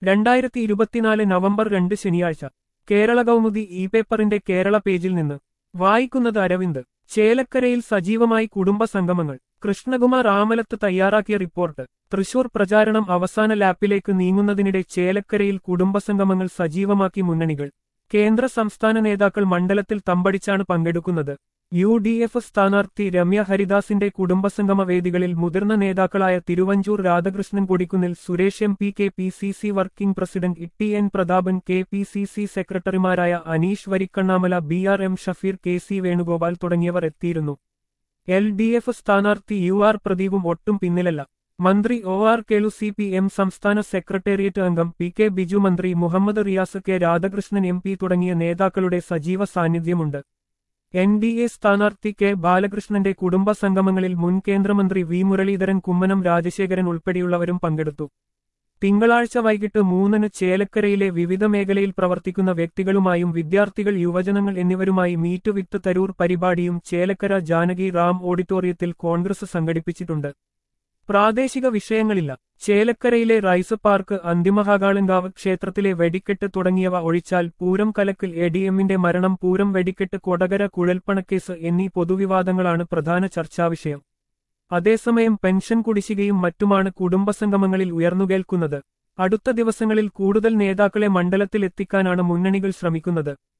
രണ്ടായിരത്തി ഇരുപത്തിനാല് നവംബർ രണ്ട് ശനിയാഴ്ച കേരള കൗമുദി ഇ പേപ്പറിന്റെ കേരള പേജിൽ നിന്ന് വായിക്കുന്നത് അരവിന്ദ് ചേലക്കരയിൽ സജീവമായി കുടുംബ സംഗമങ്ങൾ കൃഷ്ണകുമാർ ആമലത്ത് തയ്യാറാക്കിയ റിപ്പോർട്ട് തൃശൂർ പ്രചാരണം അവസാന ലാപ്പിലേക്ക് നീങ്ങുന്നതിനിടെ ചേലക്കരയിൽ കുടുംബസംഗമങ്ങൾ സജീവമാക്കി മുന്നണികൾ കേന്ദ്ര സംസ്ഥാന നേതാക്കൾ മണ്ഡലത്തിൽ തമ്പടിച്ചാണ് പങ്കെടുക്കുന്നത് യു ഡി എഫ് സ്ഥാനാർത്ഥി രമ്യ ഹരിദാസിന്റെ കുടുംബസംഗമ വേദികളിൽ മുതിർന്ന നേതാക്കളായ Thiruvanchoor Radhakrishnan Kodikunnil Suresh M P K P C C working president Itty N Prathapan K P C C സെക്രട്ടറിമാരായ Aneesh Varikkannamala B R M Shafeer K C Venugopal തുടങ്ങിയവർ എത്തിയിരുന്നു എൽ ഡി എഫ് സ്ഥാനാർത്ഥി യു ആർ പ്രദീപും ഒട്ടും പിന്നിലല്ല മന്ത്രി O R Kelu C P M സംസ്ഥാന സെക്രട്ടേറിയറ്റ് അംഗം പി കെ ബിജു മന്ത്രി Muhammad Riyas K Radhakrishnan M P തുടങ്ങിയ നേതാക്കളുടെ സജീവ സാന്നിധ്യമുണ്ട് എൻ ഡി എ സ്ഥാനാർത്ഥി കെ ബാലകൃഷ്ണന്റെ കുടുംബ സംഗമങ്ങളിൽ മുൻ കേന്ദ്രമന്ത്രി വി മുരളീധരൻ കുമ്മനം രാജശേഖരൻ ഉൾപ്പെടെയുള്ളവരും പങ്കെടുത്തു തിങ്കളാഴ്ച വൈകിട്ട് മൂന്നിന് ചേലക്കരയിലെ വിവിധ മേഖലയിൽ പ്രവർത്തിക്കുന്ന വ്യക്തികളുമായും വിദ്യാർത്ഥികൾ യുവജനങ്ങൾ എന്നിവരുമായി മീറ്റ് വിത്ത് തരൂർ പരിപാടിയും ചേലക്കര ജാനകി റാം ഓഡിറ്റോറിയത്തിൽ കോൺഗ്രസ് സംഘടിപ്പിച്ചിട്ടുണ്ട് പ്രാദേശിക വിഷയങ്ങളില്ല ചേലക്കരയിലെ റൈസ് പാർക്ക് അന്തിമഹാകാളങ്കാവ് ക്ഷേത്രത്തിലെ വെടിക്കെട്ട് തുടങ്ങിയവ ഒഴിച്ചാൽ പൂരം കലക്കിൽ എ ഡി എമ്മിന്റെ മരണം പൂരം വെടിക്കെട്ട് കൊടകര കുഴൽപ്പണക്കേസ് എന്നീ പൊതുവിവാദങ്ങളാണ് പ്രധാന ചർച്ചാവിഷയം അതേസമയം പെൻഷൻ കുടിശ്ശികയും മറ്റുമാണ് കുടുംബസംഗമങ്ങളിൽ ഉയർന്നുകേൾക്കുന്നത് അടുത്ത ദിവസങ്ങളിൽ കൂടുതൽ നേതാക്കളെ മണ്ഡലത്തിൽ എത്തിക്കാനാണ് മുന്നണികൾ ശ്രമിക്കുന്നത്